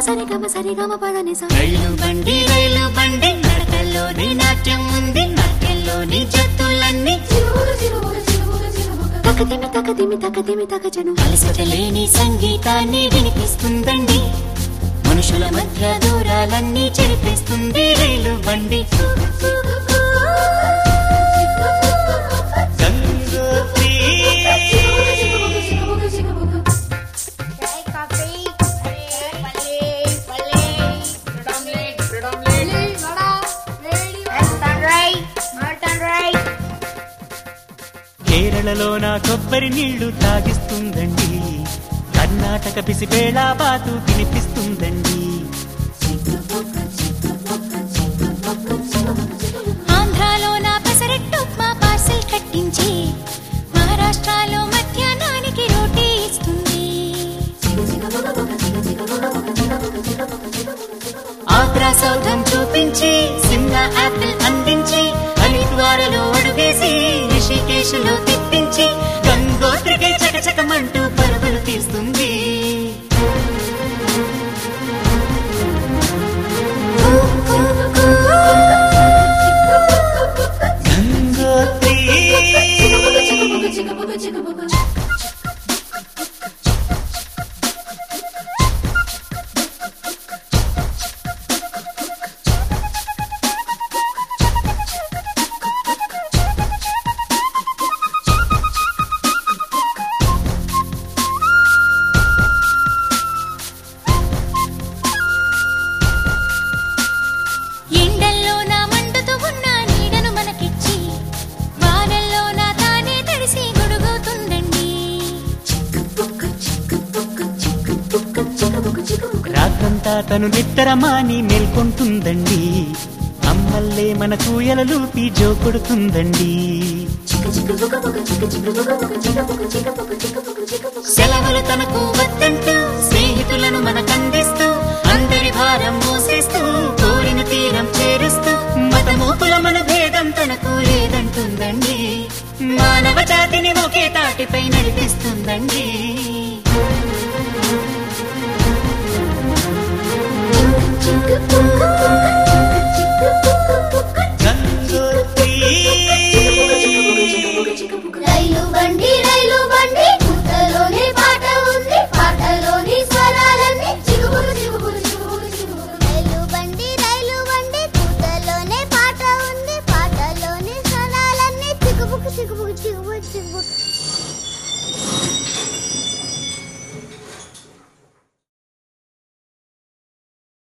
సరి గమ సరి గమ పద నిస రైలు బండి రైలు బండి నడకల్లోని నాట్యం ఉంది నాట్యంలోని జత్తులన్నీ తకదిమి తకదిమి తకదిమి తకజను అలసట లేని సంగీతాన్ని వినిపిస్తుందండి మనుషుల మధ్య దూరాలన్నీ చెరిపిస్తుంది రైలు బండి Gangotri Chai coffee. Pale, pale, pale. Omelette, bread omelette. Vada, ready. Mutton rice, mutton rice. కేరళలో నా కొబ్బరి నీళ్లు తాగిస్తుందండి కర్ణాటక పిసిపేళ బాతు వినిపిస్తుందండి ఆంధ్రాలో నా పెసరెట్టు మా పార్సెల్ కట్టించి మహారాష్ట్రలో మధ్యాహ్నానికి రోటీ ఇస్తుంది ఆగ్రా సౌధం చూపించి సిమ్లా యాపిల్ అందించి హరిద్వారలో అడుగేసి రిషికేశ్లో తిప్పించి గంగోత్రికై చకచకమంటూ పరుగులు తీస్తుంది గంగోత్రి ఎండల్లో నా మండుతూ ఉన్న నీడను మనకిచ్చి వానల్లో నా తానే తడిసి గొడుగుతుందండి రాత్రంతా తను నిద్రమాని మేల్కొంటుందండి అమ్మల్లే మన కూయలలూపి జో కొడుతుందండి సెలవులు తనకు వద్దంటూ స్నేహితులను మనకందిస్తూ అందరి భారం మోసేస్తూ కోరిన తీరం చేరుస్తూ మతమూపుల మన భేదం తనకు లేదంటుందండి మానవ జాతిని ఒకే తాటిపై నడిపిస్తుందండి రైలు బండి రైలు బండి పుట్టలోని పాట ఉంది పాటలోని స్వరాలన్నీ చిగుబులు చిగుబులు చిగుబులు చిగుబులు రైలు బండి రైలు బండి పుట్టలోనే పాట ఉంది పాటలోని స్వరాలన్నీ చిగుబుకు చిగుబుకు చిగుబుకు చిగుబుకు